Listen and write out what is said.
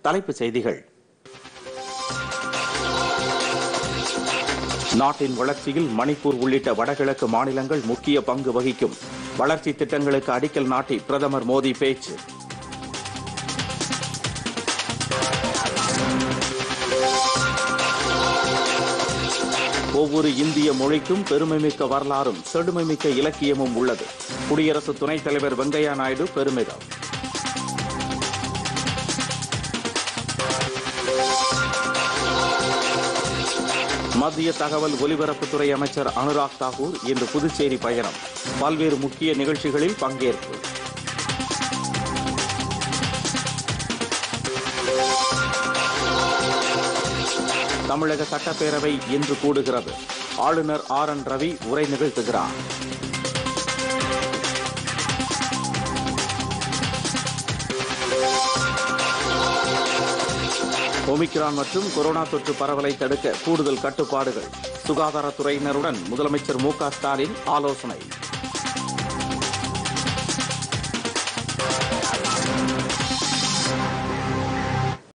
தலைப்புச் செய்திகள் நாட்டின் வளர்ச்சியில் மணிப்பூர் உள்ளிட்ட வடகிழக்கு மாநிலங்கள் முக்கிய பங்கு வகிக்கும் வளர்ச்சி திட்டங்களுக்கு அடிக்கல் நாட்டி பிரதமர் மோடி பேச்சு ஒவ்வொரு இந்திய மொழிக்கும் பெருமைமிக்க வரலாறும் செழுமைமிக்க இலக்கியமும் உள்ளது குடியரசு துணைத் தலைவர் வெங்கையா நாயுடு பெருமிதம் மத்திய தகவல் ஒலிபரப்புத்துறை அமைச்சர் அனுராக் தாக்கூர் இன்று புதுச்சேரி பயணம் பல்வேறு முக்கிய நிகழ்ச்சிகளில் பங்கேற்பு தமிழக சட்டப்பேரவை இன்று கூடுகிறது ஆளுநர் ஆர் என் ரவி உரை நிகழ்த்துகிறார் ஒமிக்ரான் மற்றும் கொரோனா தொற்று பரவலை தடுக்க கூடுதல் கட்டுப்பாடுகள் சுகாதாரத்துறையினருடன் முதலமைச்சர் மு க ஸ்டாலின் ஆலோசனை